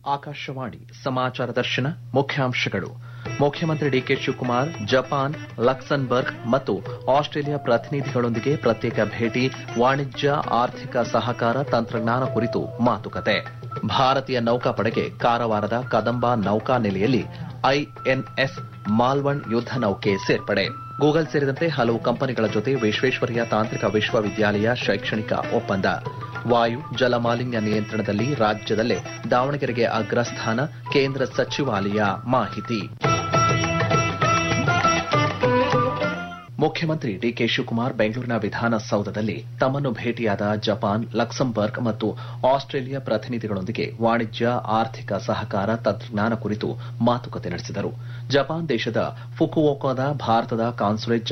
ಆಕಾಶವಾಣಿ ಸಮಾಚಾರ ದರ್ಶನ ಮುಖ್ಯಾಂಶಗಳು ಮುಖ್ಯಮಂತ್ರಿ ಡಿಕೆ ಶಿವಕುಮಾರ್ ಜಪಾನ್ ಲಕ್ಸನ್ಬರ್ಗ್ ಮತ್ತು ಆಸ್ಟ್ರೇಲಿಯಾ ಪ್ರತಿನಿಧಿಗಳೊಂದಿಗೆ ಪ್ರತ್ಯೇಕ ಭೇಟಿ ವಾಣಿಜ್ಯ ಆರ್ಥಿಕ ಸಹಕಾರ ತಂತ್ರಜ್ಞಾನ ಕುರಿತು ಮಾತುಕತೆ ಭಾರತೀಯ ನೌಕಾಪಡೆಗೆ ಕಾರವಾರದ ಕದಂಬ ನೌಕಾನೆಲೆಯಲ್ಲಿ ಐಎನ್ಎಸ್ ಮಾಲ್ವಣ್ ಯುದ್ದ ನೌಕೆ ಸೇರ್ಪಡೆ ಗೂಗಲ್ ಸೇರಿದಂತೆ ಹಲವು ಕಂಪನಿಗಳ ಜೊತೆ ವಿಶ್ವೇಶ್ವರಯ್ಯ ತಾಂತ್ರಿಕ ವಿಶ್ವವಿದ್ಯಾಲಯ ಶೈಕ್ಷಣಿಕ ಒಪ್ಪಂದ ವಾಯು ಜಲ ಮಾಲಿನ್ಯ ನಿಯಂತ್ರಣದಲ್ಲಿ ರಾಜ್ಯದಲ್ಲೇ ದಾವಣಗೆರೆಗೆ ಅಗ್ರಸ್ಥಾನ ಕೇಂದ್ರ ಸಚಿವಾಲಯ ಮಾಹಿತಿ ಮುಖ್ಯಮಂತ್ರಿ ಡಿಕೆ ಶಿವಕುಮಾರ್ ಬೆಂಗಳೂರಿನ ವಿಧಾನಸೌಧದಲ್ಲಿ ತಮ್ಮನ್ನು ಭೇಟಿಯಾದ ಜಪಾನ್ ಲಕ್ಸಂಬರ್ಗ್ ಮತ್ತು ಆಸ್ಟ್ರೇಲಿಯಾ ಪ್ರತಿನಿಧಿಗಳೊಂದಿಗೆ ವಾಣಿಜ್ಯ ಆರ್ಥಿಕ ಸಹಕಾರ ತಂತ್ರಜ್ಞಾನ ಕುರಿತು ಮಾತುಕತೆ ನಡೆಸಿದರು ಜಪಾನ್ ದೇಶದ ಫುಕುವೋಕಾದ ಭಾರತದ ಕಾನ್ಸುಲೇಟ್